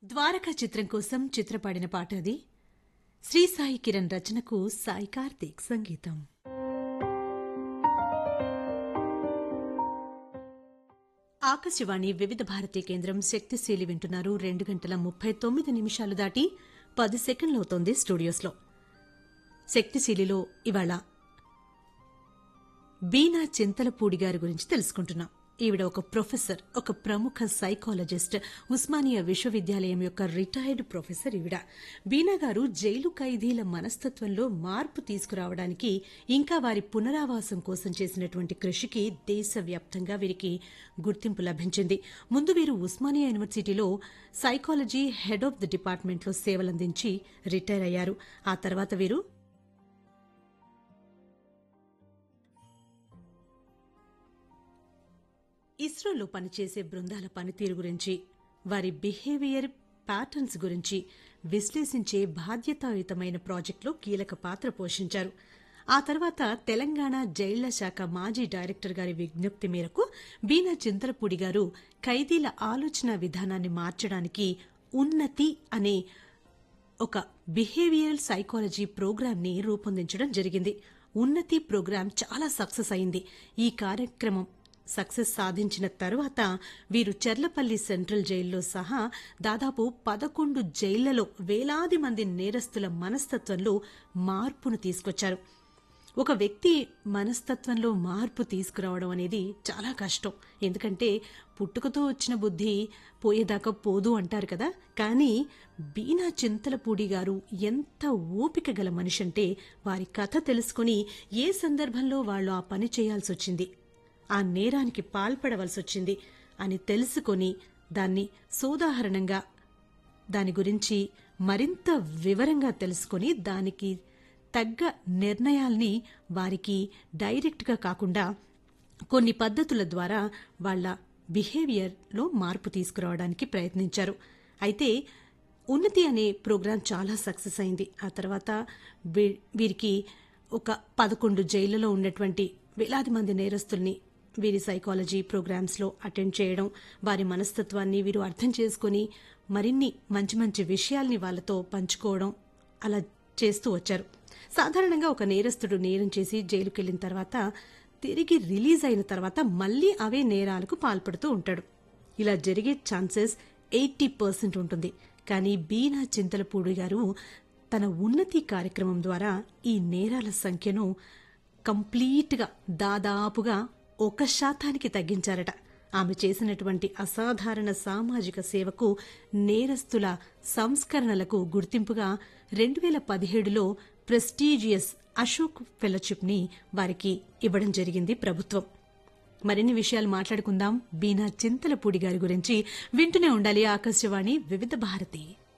ద్వారకా చిత్రం కోసం చిత్రపాడిన పాట అది శ్రీ సాయి కిరణ్ రచనకు సాయి కార్తీక్ సంగీతం ఆకాశవాణి వివిధ భారతీ కేంద్రం శక్తిశీలి వింటున్నారు రెండు గంటల ముప్పై తొమ్మిది నిమిషాలు దాటి పది సెకండ్లవుతోంది స్టూడియోస్లో శక్తిశీలిలో ఇవాళ బీనా చింతలపూడి గారి గురించి తెలుసుకుంటున్నాం ఈవిడ ఒక ప్రొఫెసర్ ఒక ప్రముఖ సైకాలజిస్ట్ ఉస్మానియా విశ్వవిద్యాలయం యొక్క రిటైర్డ్ ప్రొఫెసర్ ఈవిడ బీనా గారు జైలు ఖైదీల మనస్తత్వంలో మార్పు తీసుకురావడానికి ఇంకా వారి పునరావాసం కోసం చేసినటువంటి కృషికి దేశవ్యాప్తంగా వీరికి గుర్తింపు లభించింది ముందు వీరు ఉస్మానియా యూనివర్సిటీలో సైకాలజీ హెడ్ ఆఫ్ ది డిపార్ట్మెంట్లో సేవలందించి రిటైర్ అయ్యారు ఆ తర్వాత వీరు ఇస్రోలో పనిచేసే బృందాల పనితీరు గురించి వారి బిహేవియర్ ప్యాటర్న్స్ గురించి విశ్లేషించే బాధ్యతాయుతమైన ప్రాజెక్టులో కీలక పాత్ర పోషించారు ఆ తర్వాత తెలంగాణ జైళ్ల శాఖ మాజీ డైరెక్టర్ గారి విజ్ఞప్తి మేరకు బీనా చింతలపూడి గారు ఖైదీల ఆలోచన విధానాన్ని మార్చడానికి ఉన్నతి అనే ఒక బిహేవియరల్ సైకాలజీ ప్రోగ్రాంని రూపొందించడం జరిగింది ఉన్నతి ప్రోగ్రాం చాలా సక్సెస్ అయింది ఈ కార్యక్రమం సక్సెస్ సాధించిన తరువాత వీరు చెర్లపల్లి సెంట్రల్ జైల్లో సహా దాదాపు పదకొండు జైళ్లలో వేలాది మంది నేరస్తుల మనస్తత్వంలో మార్పును తీసుకొచ్చారు ఒక వ్యక్తి మనస్తత్వంలో మార్పు తీసుకురావడం అనేది చాలా కష్టం ఎందుకంటే పుట్టుకతో వచ్చిన బుద్ధి పోయేదాకా పోదు అంటారు కదా కానీ బీనా చింతలపూడి గారు ఎంత ఓపిక గల మనిషి అంటే వారి కథ తెలుసుకుని ఏ సందర్భంలో వాళ్ళు ఆ పని చేయాల్సి వచ్చింది ఆ నేరానికి పాల్పడవలసి వచ్చింది అని తెలుసుకొని దాన్ని సోదాహరణంగా దాని గురించి మరింత వివరంగా తెలుసుకొని దానికి తగ్గ నిర్ణయాల్ని వారికి డైరెక్ట్గా కాకుండా కొన్ని పద్ధతుల ద్వారా వాళ్ల బిహేవియర్లో మార్పు తీసుకురావడానికి ప్రయత్నించారు అయితే ఉన్నతి అనే ప్రోగ్రాం చాలా సక్సెస్ అయింది ఆ తర్వాత వీరికి ఒక పదకొండు జైళ్లలో ఉన్నటువంటి వేలాది మంది నేరస్తుల్ని వీరి సైకాలజీ ప్రోగ్రామ్స్లో అటెండ్ చేయడం వారి మనస్తత్వాన్ని వీరు అర్థం చేసుకుని మరిన్ని మంచి మంచి విషయాల్ని వాళ్ళతో పంచుకోవడం అలా చేస్తూ వచ్చారు సాధారణంగా ఒక నేరస్తుడు నేరం చేసి జైలుకెళ్లిన తర్వాత తిరిగి రిలీజ్ అయిన తర్వాత మళ్లీ అవే నేరాలకు పాల్పడుతూ ఉంటాడు ఇలా జరిగే ఛాన్సెస్ ఎయిటీ పర్సెంట్ ఉంటుంది కానీ బీనా చింతలపూడి గారు తన ఉన్నతి కార్యక్రమం ద్వారా ఈ నేరాల సంఖ్యను కంప్లీట్గా దాదాపుగా ఒక శాతానికి తగ్గించారట ఆమె చేసినటువంటి అసాధారణ సామాజిక సేవకు నేరస్తుల సంస్కరణలకు గుర్తింపుగా రెండు వేల పదిహేడులో ప్రెస్టీజియస్ అశోక్ ఫెలోషిప్ ని వారికి ఇవ్వడం జరిగింది ప్రభుత్వం మరిన్ని విషయాలు మాట్లాడుకుందాం బీనా చింతలపూడి గారి గురించి వింటూనే ఉండాలి ఆకాశవాణి వివిధ భారతి